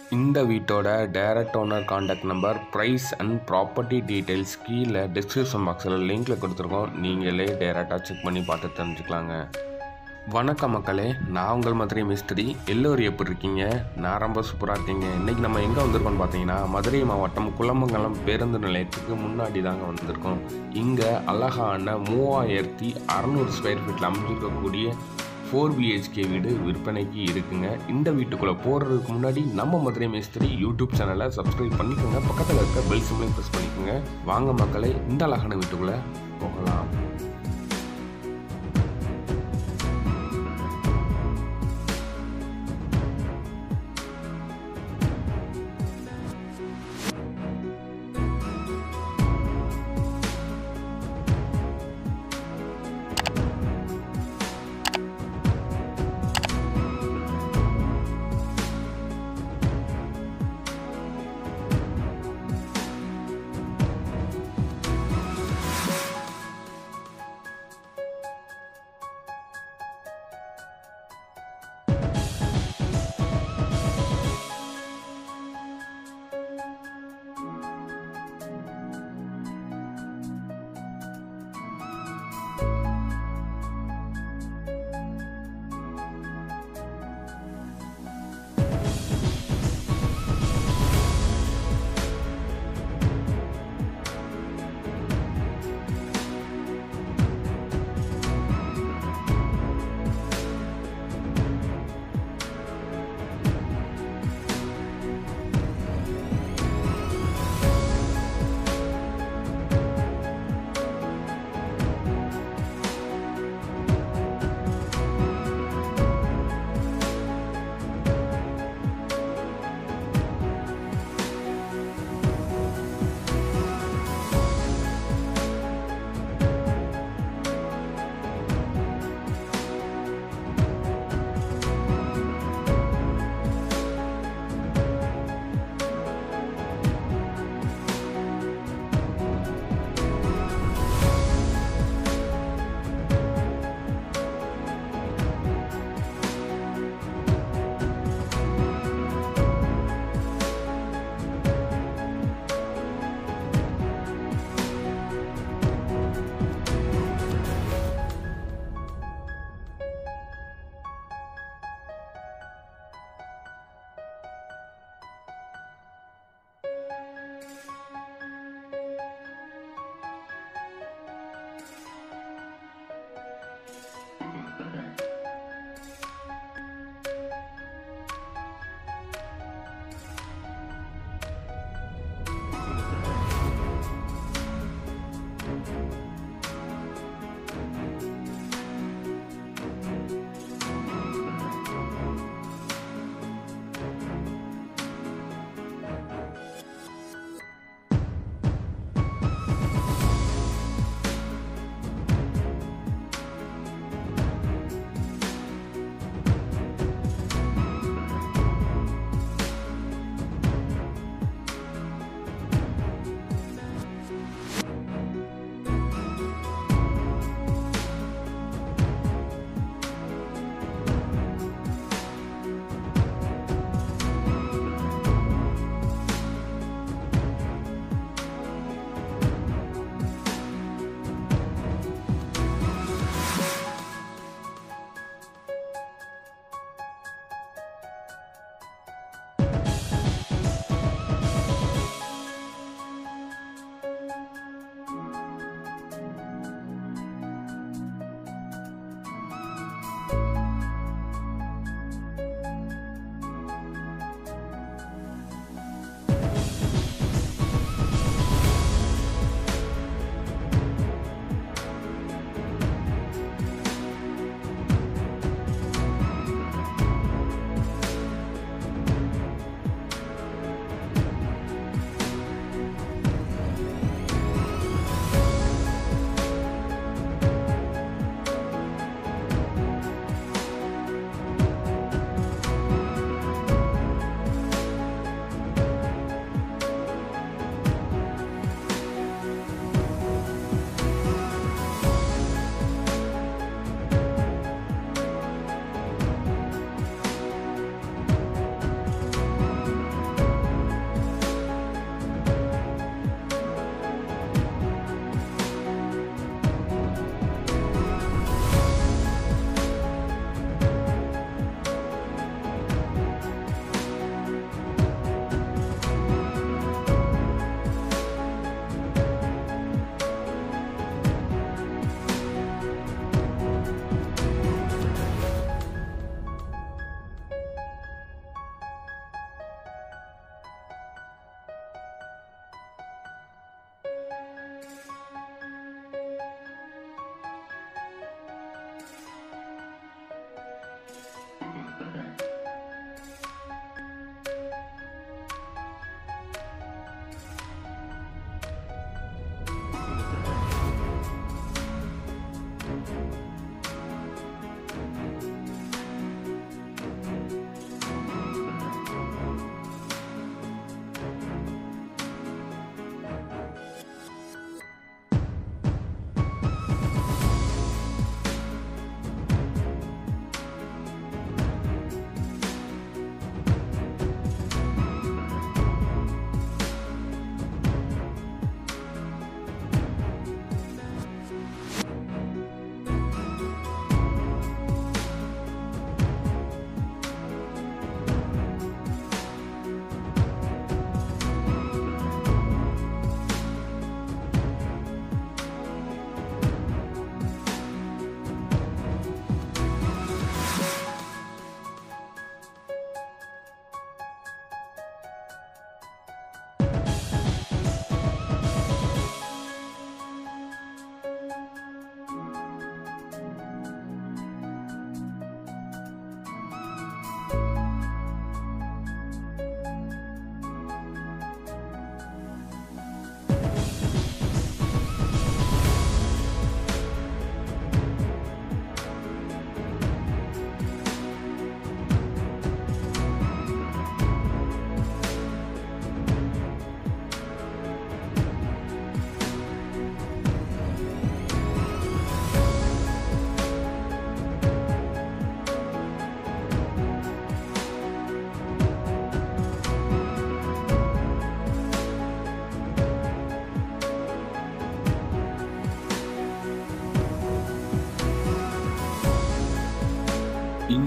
இந்த வீட்டோட direct owner contact number price and property details கீழே டிஸ்கிரிப்ஷன் பாக்ஸில் லிங்க்கில் கொடுத்துருக்கோம் நீங்களே டைரெக்டாக செக் பண்ணி பார்த்து தெரிஞ்சுக்கலாங்க வணக்கம் மக்களே நான் உங்கள் மதுரை மிஸ்திரி எல்லோரும் எப்படி இருக்கீங்க நான் ரொம்ப சூப்பராக இருக்கீங்க இன்றைக்கி நம்ம எங்கே வந்திருக்கோம்னு பார்த்தீங்கன்னா மதுரை மாவட்டம் குளமங்கலம் பேருந்து நிலையத்துக்கு முன்னாடி தாங்க வந்திருக்கோம் இங்கே அழகான மூவாயிரத்தி அறநூறு ஸ்கொயர் ஃபீட்டில் அமைஞ்சிருக்கக்கூடிய ஃபோர் பிஹெச்கே வீடு விற்பனைக்கு இருக்குங்க இந்த வீட்டுக்குள்ளே போகிறதுக்கு முன்னாடி நம்ம மதுரை மேஸ்திரி யூடியூப் சேனலை சப்ஸ்கிரைப் பண்ணிக்கோங்க பக்கத்தில் இருக்க பெல் சிம்லையும் ப்ரெஸ் பண்ணிக்கோங்க வாங்க மக்களே இந்த அழகான வீட்டுக்குள்ளே போகலாம்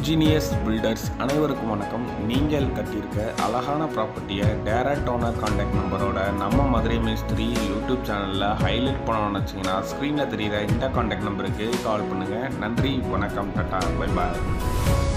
இன்ஜினியர்ஸ் பில்டர்ஸ் அனைவருக்கும் வணக்கம் நீங்கள் கட்டியிருக்க அழகான ப்ராப்பர்ட்டியை டேரக்ட் ஓனர் கான்டாக்ட் நம்பரோட நம்ம மதுரை மேஸ்திரி யூடியூப் சேனலில் ஹைலைட் பண்ணணும்னு வச்சிங்கன்னா ஸ்க்ரீனில் தெரியுற இந்த கான்டாக்ட் நம்பருக்கு கால் பண்ணுங்கள் நன்றி வணக்கம் டாட்டா பை பாய்